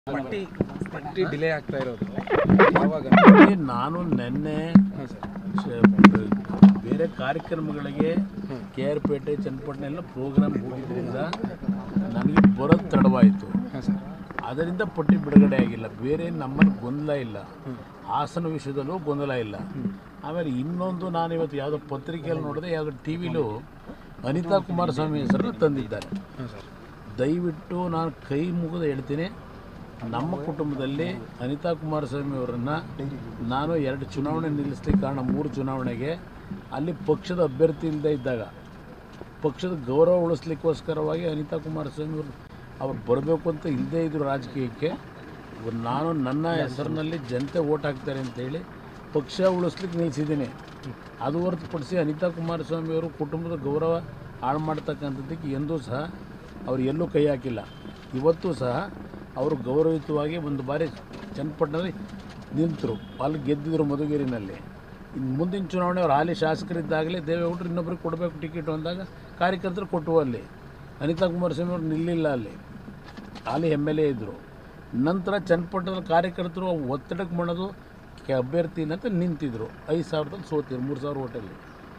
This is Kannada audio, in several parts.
ಪಟ್ಟಿ ಪಟ್ಟಿ ಡಿಲೇ ಆಗ್ತಾ ಇರೋದು ಯಾವಾಗ ಇಲ್ಲಿ ನಾನು ನಿನ್ನೆ ಹಾಂ ಸರ್ ಶ- ಬೇರೆ ಕಾರ್ಯಕ್ರಮಗಳಿಗೆ ಕೆ ಆರ್ ಪೇಟೆ ಚನ್ನಪಟ್ಟಣ ಎಲ್ಲ ಪ್ರೋಗ್ರಾಮ್ ಹೋಗಿದ್ದರಿಂದ ನನಗೆ ಬರೋದು ತಡವಾಯಿತು ಹಾಂ ಸರ್ ಅದರಿಂದ ಪಟ್ಟಿ ಬಿಡುಗಡೆ ಆಗಿಲ್ಲ ಬೇರೆ ನಮ್ಮಲ್ಲಿ ಗೊಂದಲ ಇಲ್ಲ ಹಾಸನ ವಿಷಯದಲ್ಲೂ ಗೊಂದಲ ಇಲ್ಲ ಆಮೇಲೆ ಇನ್ನೊಂದು ನಾನು ಇವತ್ತು ಯಾವುದೋ ಪತ್ರಿಕೆಯಲ್ಲಿ ನೋಡಿದೆ ಯಾವುದೋ ಟಿ ವಿಲೂ ಅನಿತಾ ಕುಮಾರಸ್ವಾಮಿ ಹೆಸರನ್ನು ತಂದಿದ್ದಾರೆ ಹಾಂ ಸರ್ ದಯವಿಟ್ಟು ನಾನು ಕೈ ಮುಗಿದು ಹೇಳ್ತೀನಿ ನಮ್ಮ ಕುಟುಂಬದಲ್ಲಿ ಅನಿತಾ ಕುಮಾರಸ್ವಾಮಿ ಅವರನ್ನು ನಾನು ಎರಡು ಚುನಾವಣೆ ನಿಲ್ಲಿಸ್ಲಿಕ್ಕೆ ಕಾರಣ ಮೂರು ಚುನಾವಣೆಗೆ ಅಲ್ಲಿ ಪಕ್ಷದ ಅಭ್ಯರ್ಥಿ ಇಲ್ಲದೆ ಇದ್ದಾಗ ಪಕ್ಷದ ಗೌರವ ಉಳಿಸ್ಲಿಕ್ಕೋಸ್ಕರವಾಗಿ ಅನಿತಾ ಕುಮಾರಸ್ವಾಮಿ ಅವರು ಅವ್ರು ಬರಬೇಕು ಅಂತ ಇಲ್ಲದೇ ಇದ್ರು ರಾಜಕೀಯಕ್ಕೆ ಇವ್ರು ನಾನು ನನ್ನ ಹೆಸರಿನಲ್ಲಿ ಜನತೆ ಓಟ್ ಹಾಕ್ತಾರೆ ಅಂತೇಳಿ ಪಕ್ಷ ಉಳಿಸ್ಲಿಕ್ಕೆ ನಿಲ್ಲಿಸಿದ್ದೀನಿ ಅದು ಹೊರತುಪಡಿಸಿ ಅನಿತಾ ಕುಮಾರಸ್ವಾಮಿ ಅವರು ಕುಟುಂಬದ ಗೌರವ ಹಾಳು ಮಾಡ್ತಕ್ಕಂಥದ್ದಕ್ಕೆ ಎಂದೂ ಸಹ ಅವ್ರು ಎಲ್ಲೂ ಕೈ ಹಾಕಿಲ್ಲ ಇವತ್ತು ಸಹ ಅವರು ಗೌರವಯುತವಾಗಿ ಒಂದು ಬಾರಿ ಚನ್ನಪಟ್ಟಣದಲ್ಲಿ ನಿಂತರು ಅಲ್ಲಿ ಗೆದ್ದಿದ್ರು ಮಧುಗಿರಿನಲ್ಲಿ ಇನ್ನು ಮುಂದಿನ ಚುನಾವಣೆ ಅವ್ರು ಹಾಲಿ ಶಾಸಕರಿದ್ದಾಗಲೇ ದೇವೇಗೌಡರು ಇನ್ನೊಬ್ರಿಗೆ ಕೊಡಬೇಕು ಟಿಕೆಟ್ ಅಂದಾಗ ಕಾರ್ಯಕರ್ತರು ಕೊಟ್ಟವು ಅಲ್ಲಿ ಅನಿತಾ ಕುಮಾರಸ್ವಾಮಿ ಅವರು ನಿಲ್ಲಿಲ್ಲ ಅಲ್ಲಿ ಹಾಲಿ ಎಮ್ ಎಲ್ ಎ ಇದ್ದರು ನಂತರ ಚನ್ನಪಟ್ಟಣದ ಕಾರ್ಯಕರ್ತರು ಒತ್ತಡಕ್ಕೆ ಮಾಡೋದು ಕೆ ಅಭ್ಯರ್ಥಿ ಇಲ್ಲ ಅಂತ ನಿಂತಿದ್ರು ಐದು ಸಾವಿರದಲ್ಲಿ ಸೋತಿದ್ರು ಮೂರು ಸಾವಿರ ಓಟಲ್ಲಿ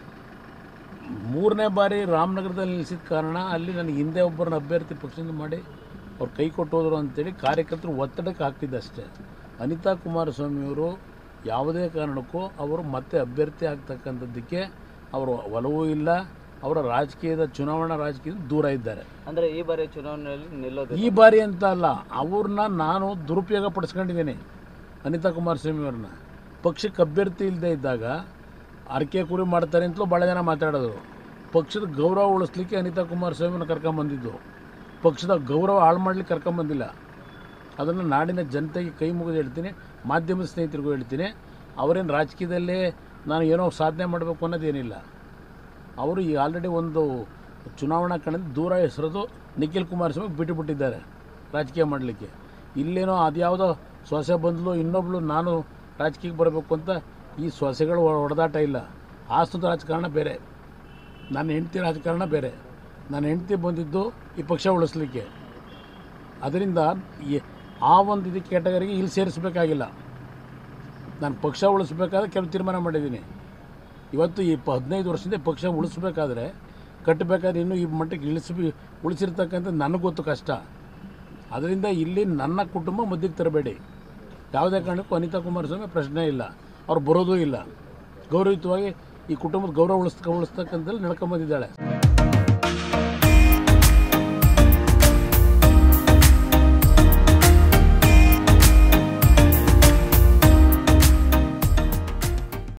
ಮೂರನೇ ಬಾರಿ ರಾಮನಗರದಲ್ಲಿ ನಿಲ್ಲಿಸಿದ ಕಾರಣ ಅಲ್ಲಿ ನನಗೆ ಹಿಂದೆ ಒಬ್ಬರನ್ನ ಅಭ್ಯರ್ಥಿ ಪಕ್ಷದಿಂದ ಮಾಡಿ ಅವ್ರು ಕೈ ಕೊಟ್ಟೋದ್ರು ಅಂತೇಳಿ ಕಾರ್ಯಕರ್ತರು ಒತ್ತಡಕ್ಕೆ ಹಾಕ್ತಿದ್ದೆ ಅಷ್ಟೇ ಅನಿತಾ ಕುಮಾರಸ್ವಾಮಿಯವರು ಯಾವುದೇ ಕಾರಣಕ್ಕೂ ಅವರು ಮತ್ತೆ ಅಭ್ಯರ್ಥಿ ಆಗ್ತಕ್ಕಂಥದ್ದಕ್ಕೆ ಅವರು ಒಲವೂ ಇಲ್ಲ ಅವರ ರಾಜಕೀಯದ ಚುನಾವಣಾ ರಾಜಕೀಯದ ದೂರ ಇದ್ದಾರೆ ಅಂದ್ರೆ ಈ ಬಾರಿ ಚುನಾವಣೆಯಲ್ಲಿ ನಿಲ್ಲೋದು ಈ ಬಾರಿ ಅಂತ ಅಲ್ಲ ಅವ್ರನ್ನ ನಾನು ದುರುಪಯೋಗ ಪಡಿಸ್ಕೊಂಡಿದ್ದೀನಿ ಅನಿತಾ ಕುಮಾರಸ್ವಾಮಿ ಅವ್ರನ್ನ ಪಕ್ಷಕ್ಕೆ ಅಭ್ಯರ್ಥಿ ಇಲ್ಲದೆ ಇದ್ದಾಗ ಅರಕೆ ಕುರಿ ಮಾಡ್ತಾರೆ ಅಂತಲೂ ಭಾಳ ಜನ ಮಾತಾಡೋದು ಪಕ್ಷದ ಗೌರವ ಉಳಿಸ್ಲಿಕ್ಕೆ ಅನಿತಾ ಕುಮಾರಸ್ವಾಮಿನ ಕರ್ಕೊಂಬಂದಿದ್ದು ಪಕ್ಷದ ಗೌರವ ಹಾಳು ಮಾಡ್ಲಿಕ್ಕೆ ಕರ್ಕೊಂಬಂದಿಲ್ಲ ಅದನ್ನು ನಾಡಿನ ಜನತೆಗೆ ಕೈ ಮುಗಿದು ಹೇಳ್ತೀನಿ ಮಾಧ್ಯಮದ ಸ್ನೇಹಿತರಿಗೂ ಹೇಳ್ತೀನಿ ಅವರೇನು ರಾಜಕೀಯದಲ್ಲೇ ನಾನು ಏನೋ ಸಾಧನೆ ಮಾಡಬೇಕು ಅನ್ನೋದೇನಿಲ್ಲ ಅವರು ಈಗ ಆಲ್ರೆಡಿ ಒಂದು ಚುನಾವಣಾ ಕಣದಿಂದ ದೂರ ಹೆಸರದು ನಿಖಿಲ್ ಕುಮಾರಸ್ವಾಮಿ ಬಿಟ್ಟು ಬಿಟ್ಟಿದ್ದಾರೆ ರಾಜಕೀಯ ಮಾಡಲಿಕ್ಕೆ ಇಲ್ಲೇನೋ ಅದ್ಯಾವುದೋ ಸೊಸೆ ಬಂದಲು ಇನ್ನೊಬ್ಳು ನಾನು ರಾಜಕೀಯಕ್ಕೆ ಬರಬೇಕು ಅಂತ ಈ ಸೊಸೆಗಳು ಹೊಡೆದಾಟ ಇಲ್ಲ ಹಾಸನದ ರಾಜಕಾರಣ ಬೇರೆ ನನ್ನ ಹೆಂಡತಿ ರಾಜಕಾರಣ ಬೇರೆ ನನ್ನ ಹೆಂಡತಿ ಬಂದಿದ್ದು ಈ ಪಕ್ಷ ಉಳಿಸ್ಲಿಕ್ಕೆ ಅದರಿಂದ ಈ ಆ ಒಂದು ಇದು ಕ್ಯಾಟಗರಿಗೆ ಇಲ್ಲಿ ಸೇರಿಸಬೇಕಾಗಿಲ್ಲ ನಾನು ಪಕ್ಷ ಉಳಿಸ್ಬೇಕಾದ್ರೆ ಕೆಲವು ತೀರ್ಮಾನ ಮಾಡಿದ್ದೀನಿ ಇವತ್ತು ಈ ಪ ಹದಿನೈದು ವರ್ಷದಿಂದ ಪಕ್ಷ ಉಳಿಸ್ಬೇಕಾದ್ರೆ ಕಟ್ಟಬೇಕಾದ್ರೆ ಇನ್ನೂ ಈ ಮಟ್ಟಕ್ಕೆ ಇಳಿಸಿ ಉಳಿಸಿರ್ತಕ್ಕಂಥ ನನಗೆ ಗೊತ್ತು ಕಷ್ಟ ಅದರಿಂದ ಇಲ್ಲಿ ನನ್ನ ಕುಟುಂಬ ಮಧ್ಯಕ್ಕೆ ತರಬೇಡಿ ಯಾವುದೇ ಕಾರಣಕ್ಕೂ ಅನಿತಾ ಕುಮಾರಸ್ವಾಮಿ ಪ್ರಶ್ನೆ ಇಲ್ಲ ಅವ್ರು ಬರೋದೂ ಇಲ್ಲ ಗೌರವಯುತವಾಗಿ ಈ ಕುಟುಂಬದ ಗೌರವ ಉಳಿಸ್ತ ಉಳಿಸ್ತಕ್ಕಂಥಲ್ಲಿ ನಡ್ಕೊಂಬಂದಿದ್ದಾಳೆ